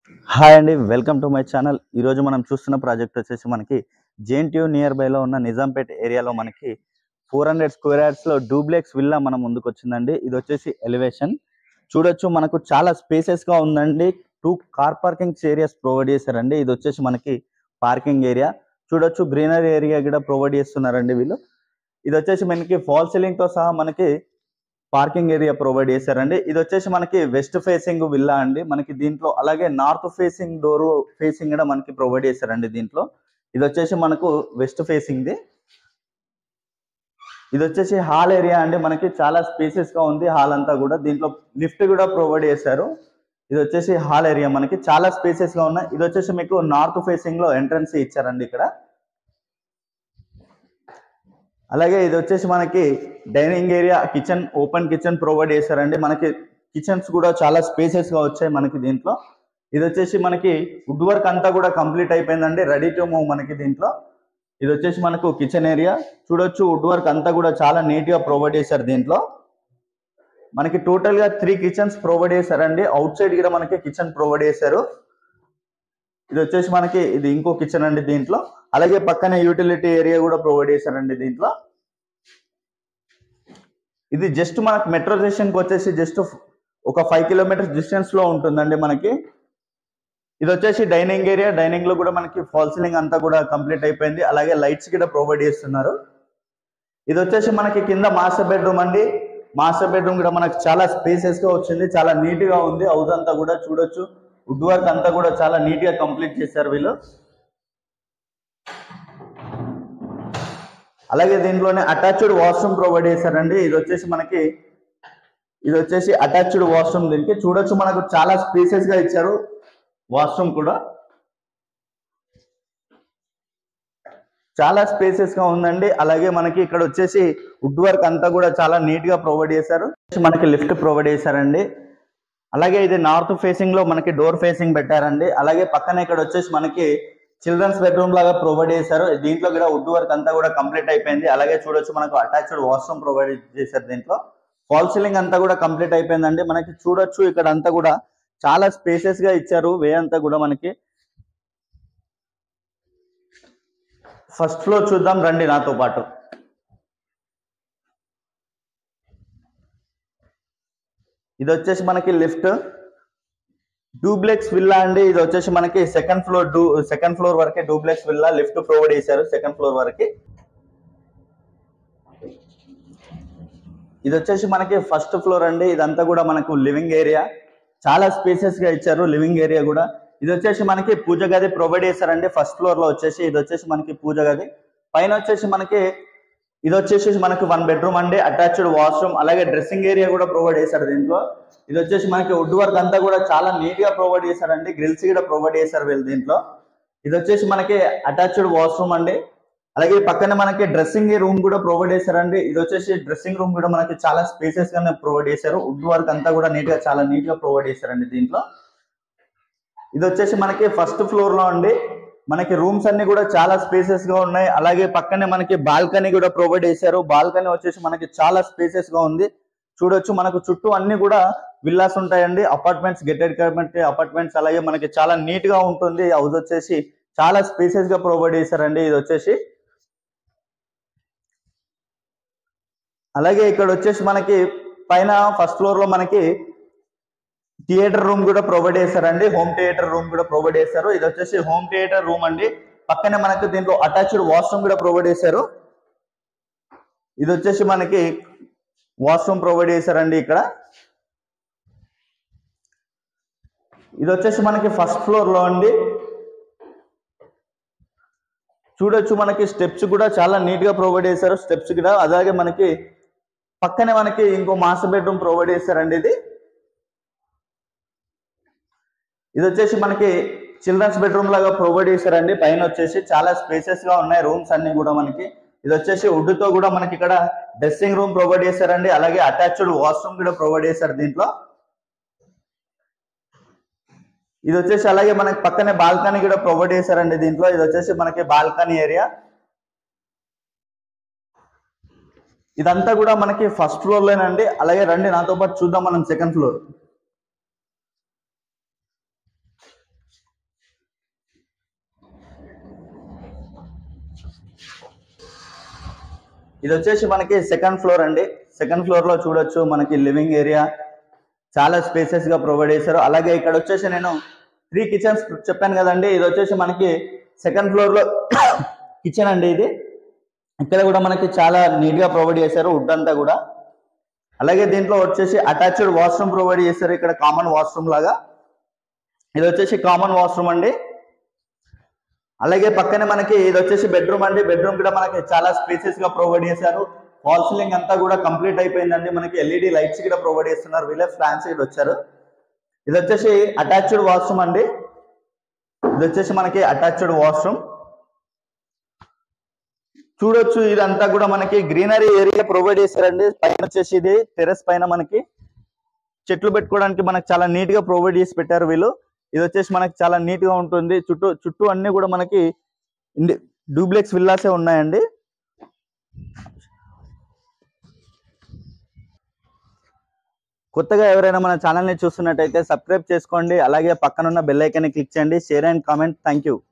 hi అండి welcome to my channel ఈరోజు మనం చూస్తున్న ప్రాజెక్ట్ వచ్చేసి మనకి జేఎన్టీయూ నియర్ బైలో ఉన్న నిజాంపేట్ ఏరియాలో మనకి ఫోర్ హండ్రెడ్ స్క్వేర్ యార్డ్స్లో డూప్లెక్స్ విల్లా మన ముందుకు వచ్చిందండి ఇది వచ్చేసి ఎలివేషన్ చూడొచ్చు మనకు చాలా స్పేసెస్గా ఉందండి two car parking areas provide చేశారండి ఇది వచ్చేసి మనకి పార్కింగ్ ఏరియా చూడొచ్చు గ్రీనరీ ఏరియా కూడా ప్రొవైడ్ చేస్తున్నారండి వీళ్ళు ఇది వచ్చేసి మనకి ఫాల్ సీలింగ్తో సహా మనకి పార్కింగ్ ఏరియా ప్రొవైడ్ చేశారండి ఇది వచ్చేసి మనకి వెస్ట్ ఫేసింగ్ విల్లా అండి మనకి దీంట్లో అలాగే నార్త్ ఫేసింగ్ డోర్ ఫేసింగ్ కూడా మనకి ప్రొవైడ్ చేశారండి దీంట్లో ఇది వచ్చేసి మనకు వెస్ట్ ఫేసింగ్ ది ఇది వచ్చేసి హాల్ ఏరియా అండి మనకి చాలా స్పేసెస్ గా ఉంది హాల్ అంతా కూడా దీంట్లో లిఫ్ట్ కూడా ప్రొవైడ్ చేశారు ఇది వచ్చేసి హాల్ ఏరియా మనకి చాలా స్పేసెస్ గా ఉన్నాయి ఇది వచ్చేసి మీకు నార్త్ ఫేసింగ్ లో ఎంట్రన్స్ ఇచ్చారండి ఇక్కడ అలాగే ఇది వచ్చేసి మనకి dining area kitchen open kitchen provide చేశారండి మనకి కిచెన్స్ కూడా చాలా స్పేసెస్ గా వచ్చాయి మనకి దీంట్లో ఇది వచ్చేసి మనకి వుడ్ వర్క్ అంతా కూడా కంప్లీట్ అయిపోయిందండి రెడీ టు మూవ్ మనకి దీంట్లో ఇది వచ్చేసి మనకు కిచెన్ ఏరియా చూడొచ్చు వుడ్ వర్క్ అంతా కూడా చాలా నీట్ గా ప్రొవైడ్ చేశారు దీంట్లో మనకి టోటల్ గా త్రీ కిచెన్స్ ప్రొవైడ్ చేశారండి అవుట్ సైడ్ కూడా మనకి కిచెన్ ప్రొవైడ్ చేశారు ఇది వచ్చేసి మనకి ఇది ఇంకో కిచెన్ అండి దీంట్లో అలాగే పక్కనే యూటిలిటీ ఏరియా కూడా ప్రొవైడ్ చేశారండి దీంట్లో ఇది జస్ట్ మనకు మెట్రో స్టేషన్కి వచ్చేసి జస్ట్ ఒక ఫైవ్ కిలోమీటర్స్ డిస్టెన్స్ లో ఉంటుందండి మనకి ఇది వచ్చేసి డైనింగ్ ఏరియా డైనింగ్ లో కూడా మనకి ఫాల్ సీలింగ్ అంతా కూడా కంప్లీట్ అయిపోయింది అలాగే లైట్స్ కూడా ప్రొవైడ్ చేస్తున్నారు ఇది వచ్చేసి మనకి కింద మాస్టర్ బెడ్రూమ్ అండి మాస్టర్ బెడ్రూమ్ కూడా మనకి చాలా స్పేసెస్ గా వచ్చింది చాలా నీట్ గా ఉంది హౌస్ అంతా కూడా చూడొచ్చు వుడ్ వర్క్ అంతా కూడా చాలా నీట్ గా కంప్లీట్ చేశారు వీళ్ళు అలాగే దీంట్లోనే అటాచ్డ్ వాష్రూమ్ ప్రొవైడ్ చేశారండి ఇది వచ్చేసి మనకి ఇది వచ్చేసి అటాచ్డ్ వాష్రూమ్ దీనికి చూడొచ్చు మనకు చాలా స్పేసెస్ గా ఇచ్చారు వాష్రూమ్ కూడా చాలా స్పేసెస్ గా ఉందండి అలాగే మనకి ఇక్కడ వచ్చేసి వుడ్ వర్క్ అంతా కూడా చాలా నీట్ గా ప్రొవైడ్ చేశారు మనకి లిఫ్ట్ ప్రొవైడ్ చేశారండి అలాగే ఇది నార్త్ ఫేసింగ్ లో మనకి డోర్ ఫేసింగ్ పెట్టారండి అలాగే పక్కన ఇక్కడ వచ్చేసి మనకి చిల్డ్రన్స్ బెడ్రూమ్ లాగా ప్రొవైడ్ చేశారు దీంట్లో కూడా వుడ్ వర్క్ అంతా కూడా కంప్లీట్ అయిపోయింది అలాగే చూడొచ్చు మనకు అటాచ్డ్ వాష్రూమ్ ప్రొవైడ్ చేశారు దీంట్లో ఫాల్ సీలింగ్ అంతా కూడా కంప్లీట్ అయిపోయిందండి మనకి చూడొచ్చు ఇక్కడ అంతా కూడా చాలా స్పేసెస్ గా ఇచ్చారు వే అంతా కూడా మనకి ఫస్ట్ ఫ్లోర్ చూద్దాం రండి నాతో పాటు ఇది వచ్చేసి మనకి లిఫ్ట్ డూప్లెక్స్ విల్లా అండి ఇది వచ్చేసి మనకి సెకండ్ ఫ్లోర్ డూ సెకండ్ ఫ్లోర్ వరకే డూప్లెక్స్ విల్లా లిఫ్ట్ ప్రొవైడ్ చేశారు సెకండ్ ఫ్లోర్ వరకి ఇది వచ్చేసి మనకి ఫస్ట్ ఫ్లోర్ అండి ఇదంతా కూడా మనకు లివింగ్ ఏరియా చాలా స్పేసెస్ గా ఇచ్చారు లివింగ్ ఏరియా కూడా ఇది వచ్చేసి మనకి పూజ గది ప్రొవైడ్ చేశారండి ఫస్ట్ ఫ్లోర్ లో వచ్చేసి ఇది వచ్చేసి మనకి పూజ గది పైన వచ్చేసి మనకి ఇది వచ్చేసి మనకి వన్ బెడ్రూమ్ అండి అటాచ్డ్ వాష్రూమ్ అలాగే డ్రెస్సింగ్ ఏరియా కూడా ప్రొవైడ్ చేశారు దీంట్లో ఇది వచ్చేసి మనకి వుడ్ వర్క్ అంతా కూడా చాలా నీట్ గా ప్రొవైడ్ చేశారండి గ్రిల్స్ కూడా ప్రొవైడ్ చేశారు వీళ్ళు దీంట్లో ఇది వచ్చేసి మనకి అటాచ్డ్ వాష్రూమ్ అండి అలాగే పక్కన మనకి డ్రెస్సింగ్ రూమ్ కూడా ప్రొవైడ్ చేశారండి ఇది వచ్చేసి డ్రెస్సింగ్ రూమ్ కూడా మనకి చాలా స్పేసెస్ గానే ప్రొవైడ్ చేశారు వుడ్ వర్క్ అంతా కూడా నీట్ గా చాలా నీట్ గా ప్రొవైడ్ చేశారండి దీంట్లో ఇది వచ్చేసి మనకి ఫస్ట్ ఫ్లోర్ లో అండి మనకి రూమ్స్ అన్ని కూడా చాలా స్పేసెస్ గా ఉన్నాయి అలాగే పక్కనే మనకి బాల్కనీ కూడా ప్రొవైడ్ చేశారు బాల్కనీ వచ్చేసి మనకి చాలా స్పేసెస్ గా ఉంది చూడొచ్చు మనకు చుట్టూ అన్ని కూడా విల్లాస్ ఉంటాయండి అపార్ట్మెంట్స్ గెటెడ్ కమిటీ అపార్ట్మెంట్స్ అలాగే మనకి చాలా నీట్ గా ఉంటుంది హౌస్ వచ్చేసి చాలా స్పేసెస్ గా ప్రొవైడ్ చేశారండి ఇది వచ్చేసి అలాగే ఇక్కడ వచ్చేసి మనకి పైన ఫస్ట్ ఫ్లోర్ లో మనకి థియేటర్ రూమ్ కూడా ప్రొవైడ్ చేశారండి హోమ్ థియేటర్ రూమ్ కూడా ప్రొవైడ్ చేశారు ఇది వచ్చేసి హోమ్ థియేటర్ రూమ్ అండి పక్కనే మనకి దీంట్లో అటాచ్డ్ వాష్రూమ్ కూడా ప్రొవైడ్ చేశారు ఇది వచ్చేసి మనకి వాష్రూమ్ ప్రొవైడ్ చేశారండి ఇక్కడ ఇది వచ్చేసి మనకి ఫస్ట్ ఫ్లోర్ లో అండి చూడొచ్చు మనకి స్టెప్స్ కూడా చాలా నీట్ గా ప్రొవైడ్ చేశారు స్టెప్స్ కూడా అలాగే మనకి పక్కనే మనకి ఇంకో మాస్టర్ బెడ్రూమ్ ప్రొవైడ్ చేశారండి ఇది ఇది వచ్చేసి మనకి చిల్డ్రన్స్ బెడ్రూమ్ లాగా ప్రొవైడ్ చేశారండి పైన వచ్చేసి చాలా స్పేసెస్ గా ఉన్నాయి రూమ్స్ అన్ని కూడా మనకి ఇది వచ్చేసి వుడ్ తో కూడా మనకి ఇక్కడ డ్రెస్సింగ్ రూమ్ ప్రొవైడ్ చేశారండి అలాగే అటాచ్డ్ వాష్రూమ్ కూడా ప్రొవైడ్ చేశారు దీంట్లో ఇది వచ్చేసి అలాగే మనకి పక్కనే బాల్కనీ కూడా ప్రొవైడ్ చేశారండి దీంట్లో ఇది వచ్చేసి మనకి బాల్కనీ ఏరియా ఇదంతా కూడా మనకి ఫస్ట్ ఫ్లోర్ లోనండి అలాగే రండి నాతో పాటు చూద్దాం మనం సెకండ్ ఫ్లోర్ ఇది వచ్చేసి మనకి సెకండ్ ఫ్లోర్ అండి సెకండ్ ఫ్లోర్ లో చూడొచ్చు మనకి లివింగ్ ఏరియా చాలా స్పేసెస్ గా ప్రొవైడ్ చేశారు అలాగే ఇక్కడ వచ్చేసి నేను త్రీ కిచెన్స్ చెప్పాను కదండి ఇది వచ్చేసి మనకి సెకండ్ ఫ్లోర్ లో కిచెన్ అండి ఇది ఇక్కడ కూడా మనకి చాలా నీట్ గా ప్రొవైడ్ చేశారు వుడ్ అంతా కూడా అలాగే దీంట్లో వచ్చేసి అటాచ్డ్ వాష్రూమ్ ప్రొవైడ్ చేశారు ఇక్కడ కామన్ వాష్రూమ్ లాగా ఇది వచ్చేసి కామన్ వాష్రూమ్ అండి అలాగే పక్కనే మనకి ఇది వచ్చేసి బెడ్రూమ్ అండి బెడ్రూమ్ కూడా మనకి చాలా స్పేసెస్ గా ప్రొవైడ్ చేశారు వాల్ సీలింగ్ అంతా కూడా కంప్లీట్ అయిపోయిందండి మనకి ఎల్ఈడి లైట్స్ కూడా ప్రొవైడ్ చేస్తున్నారు వీళ్ళే ఫ్యాన్స్ కూడా వచ్చారు ఇది వచ్చేసి అటాచ్డ్ వాష్రూమ్ అండి ఇది వచ్చేసి మనకి అటాచ్డ్ వాష్రూమ్ చూడొచ్చు ఇదంతా కూడా మనకి గ్రీనరీ ఏరియా ప్రొవైడ్ చేశారండి పైన వచ్చేసి ఇది టెరెస్ పైన మనకి చెట్లు పెట్టుకోవడానికి మనకి చాలా నీట్ గా ప్రొవైడ్ చేసి పెట్టారు వీళ్ళు ఇది వచ్చేసి మనకి చాలా నీట్ గా ఉంటుంది చుట్టూ చుట్టూ అన్ని కూడా మనకి డూప్లెక్స్ విల్లాసే ఉన్నాయండి కొత్తగా ఎవరైనా మన ఛానల్ని చూస్తున్నట్టయితే సబ్స్క్రైబ్ చేసుకోండి అలాగే పక్కనున్న బెల్ ఐకాన్ని క్లిక్ చేయండి share and comment thank you